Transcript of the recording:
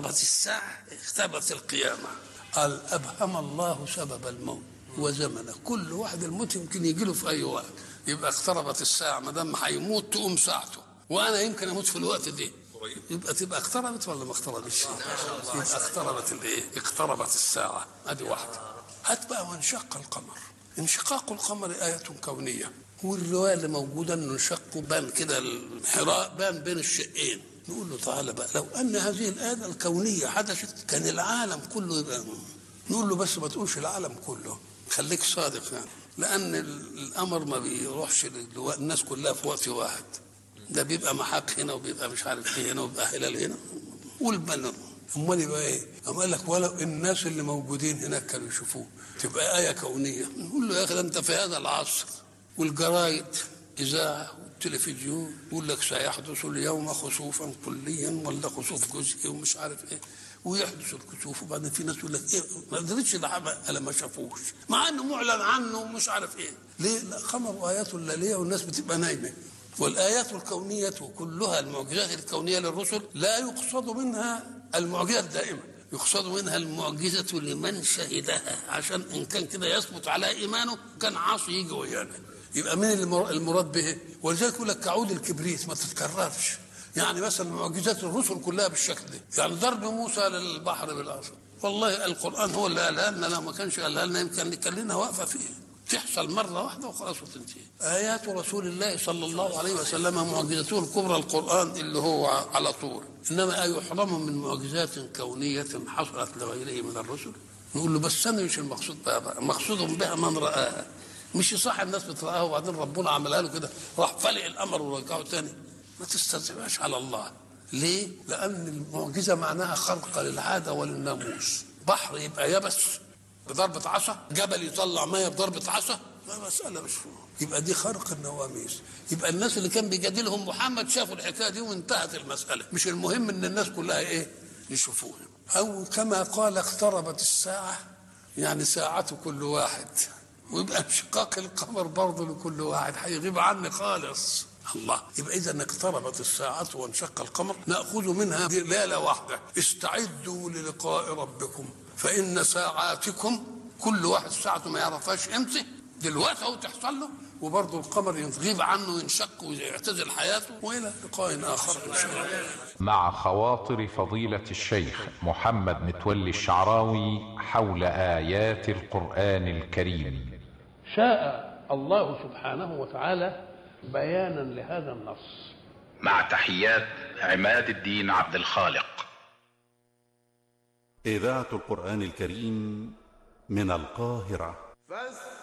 الساعة اختبت القيامة قال أبهم الله سبب الموت وزمنه كل واحد الموت يمكن يجي له في أي وقت يبقى اقتربت الساعة ما دام هيموت تقوم ساعته وأنا يمكن أموت في الوقت ده يبقى تبقى اقتربت ولا ما اقتربتش؟ يبقى اقتربت الايه؟ اقتربت الساعة ادي واحدة هات بقى وانشق القمر انشقاق القمر آية كونية والرواية اللي موجودة انه انشق بان كده الحراء بان بين الشقين نقول له تعالى بقى لو ان هذه الآية الكونية حدثت كان العالم كله يبقى نقول له بس ما تقولش العالم كله خليك صادق يعني لأن الأمر ما بيروحش الناس كلها في وقت واحد ده بيبقى محاق هنا وبيبقى مش عارف ايه هنا وبيبقى هلال هنا والبلد امال يبقى ايه؟ قام قال لك ولو الناس اللي موجودين هناك كانوا يشوفوه تبقى ايه كونيه نقول له يا اخي ده انت في هذا العصر والجرايد اذاعه والتلفزيون يقول لك سيحدث اليوم خسوفا كليا ولا خسوف جزئي ومش عارف ايه ويحدث الكسوف وبعدين في ناس يقول لك ايه ما قدرتش الا ما شافوش مع انه معلن عنه ومش عارف ايه ليه؟ لا خمر ايات الليليه والناس بتبقى نايمه والآيات الكونية كلها المعجزات الكونية للرسل لا يقصد منها المعجزة الدائمة يقصد منها المعجزة لمن شهدها عشان إن كان كده يثبت على إيمانه كان عاصي يجي ويانا يبقى مين المراد به ولذلك يقول لك كعود الكبريت ما تتكررش يعني مثلا معجزات الرسل كلها بالشكل ده يعني ضرب موسى للبحر بالأرض والله القرآن هو اللي قالها لنا لو ما كانش قالها لنا يمكن كان لنا واقفة فيه تحصل مرة واحدة وخلاص وتنتهي آيات رسول الله صلى الله عليه وسلم معجزته الكبرى القرآن اللي هو على طول إنما يحرم من معجزات كونية حصلت لغيره من الرسل نقول له بس أنا مش المقصود بها بقى مقصود بها من رآها مش صح الناس بترآها وبعدين ربنا عملها له كده راح فلق الأمر ورجعه تاني ما تستهزئهاش على الله ليه؟ لأن المعجزة معناها خرق للعادة وللناموس بحر يبقى يبس بضربة عصا جبل يطلع ميه بضربة عصا ما مسألة مش يبقى دي خرق النواميس يبقى الناس اللي كان بيجادلهم محمد شافوا الحكاية دي وانتهت المسألة مش المهم ان الناس كلها ايه يشوفوها او كما قال اقتربت الساعة يعني ساعة كل واحد ويبقى انشقاق القمر برضه لكل واحد هيغيب عني خالص الله يبقى اذا اقتربت الساعة وانشق القمر ناخذ منها ليلة واحدة استعدوا للقاء ربكم فإن ساعاتكم كل واحد ساعته ما يعرفهاش امتى دلوقتي اهو تحصل له وبرضه القمر يغيب عنه وينشق ويعتزل حياته والى لقاء اخر ان شاء الله. مع خواطر فضيلة الشيخ محمد متولي الشعراوي حول آيات القرآن الكريم. شاء الله سبحانه وتعالى بيانا لهذا النص. مع تحيات عماد الدين عبد الخالق. إذاعة القرآن الكريم من القاهرة فاستمعوا